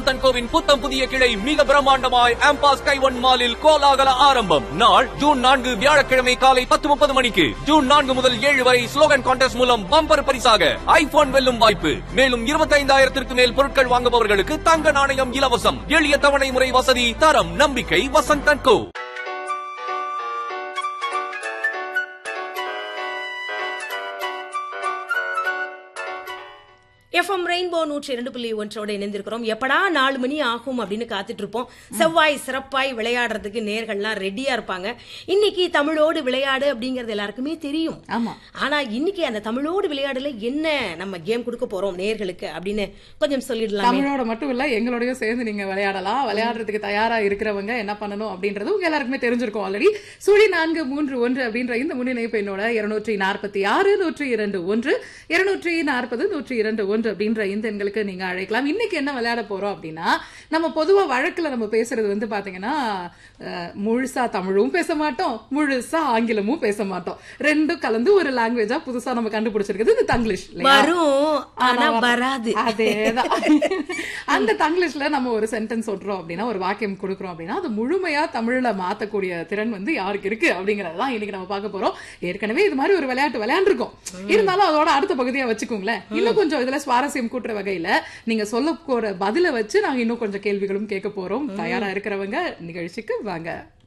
Vasanthan CoWIN புத்தம் புதிய கிளை மிக பிரம்மாண்டமாய் ஆம்பாஸ் கைவன் மாலில் கோலாகல ஆரம்பம் நாள் ஜூன் நான்கு வியாழக்கிழமை காலை பத்து முப்பது மணிக்கு ஜூன் நான்கு முதல் ஏழு வரை ஸ்லோகன் கான்டெஸ்ட் மூலம் பம்பர் பரிசாக ஐபோன் வெல்லும் வாய்ப்பு மேலும் இருபத்தைந்தாயிரத்திற்கு மேல் பொருட்கள் வாங்குபவர்களுக்கு தங்க நாணயம் இலவசம் எளிய தவணை முறை வசதி தரம் நம்பிக்கை வசந்தன் கோ எஃப்எம் ரெயின்போ நூற்றி இரண்டு புள்ளி ஒன்றோட இணைந்திருக்கிறோம் எப்படா நாலு மணி ஆகும் அப்படின்னு காத்துட்டு இருப்போம் செவ்வாய் சிறப்பாய் விளையாடுறதுக்கு நேர்கள்லாம் ரெடியா இருப்பாங்க இன்னைக்கு தமிழோடு விளையாடு அப்படிங்கறது எல்லாருக்குமே தெரியும் ஆமா. ஆனா இன்னைக்கு அந்த தமிழோடு விளையாடுல என்ன நம்ம கேம் கொடுக்க போறோம் நேர்களுக்கு அப்படின்னு கொஞ்சம் சொல்லிடலாமே தமிழோட மட்டும் இல்ல எங்களோடயும் சேர்ந்து நீங்க விளையாடலாம் விளையாடுறதுக்கு தயாரா இருக்கிறவங்க என்ன பண்ணணும் அப்படின்றது உங்க எல்லாருக்குமே தெரிஞ்சிருக்கும் ஆல்ரெடி சுழி நான்கு மூன்று ஒன்று அப்படின்ற இந்த முன்னிணைப்பு என்னோட இருநூற்றி நாற்பத்தி ஆறு நூற்றி இரண்டு ஒன்று இருநூற்றி நாற்பது நூற்றி இரண்டு ஒன்று அப்படின்ற இந்த எண்களுக்கு நீங்க அழைக்கலாம் இன்னைக்கு என்ன விளையாட போறோம் அப்படின்னா நம்ம பொதுவா வழக்குல நம்ம பேசுறது வந்து பாத்தீங்கன்னா அஹ், முழுசா தமிழும் பேச மாட்டோம் முழுசா ஆங்கிலமும் பேச மாட்டோம் ரெண்டும் கலந்து ஒரு லாங்குவேஜா புதுசா நம்ம கண்டுபிடிச்சிருக்கிறது இந்த தங்கிலீஷ் இல்லையா? வரும் ஆனா ஆனா வராது அதேதான் அந்த தங்கிலீஷ்ல நம்ம ஒரு சென்டென்ஸ் சொல்றோம் அப்படின்னா ஒரு வாக்கியம் கொடுக்குறோம் அப்படின்னா அது முழுமையா தமிழ்ல மாத்தக்கூடிய திறன் வந்து யாருக்கு இருக்கு அப்படிங்கறதுதான் இன்னைக்கு நம்ம பார்க்க போறோம் ஏற்கனவே இது மாதிரி ஒரு விளையாட்டு விளையாண்டுருக்கோம் இருந்தாலும் அதோட அடுத்த பகுதியா வச்சுக்கோங்களேன் இன்னும் கொஞ்சம் இதுல சுவாரஸ்யம் கூட்டுற வகையில நீங்க சொல்ல போற பதில வச்சு நாங்க இன்னும் கொஞ்சம் கேள்விகளும் கேட்க போறோம் தயாரா இருக்கிறவங்க நிகழ்ச்சிக்கு வாங்க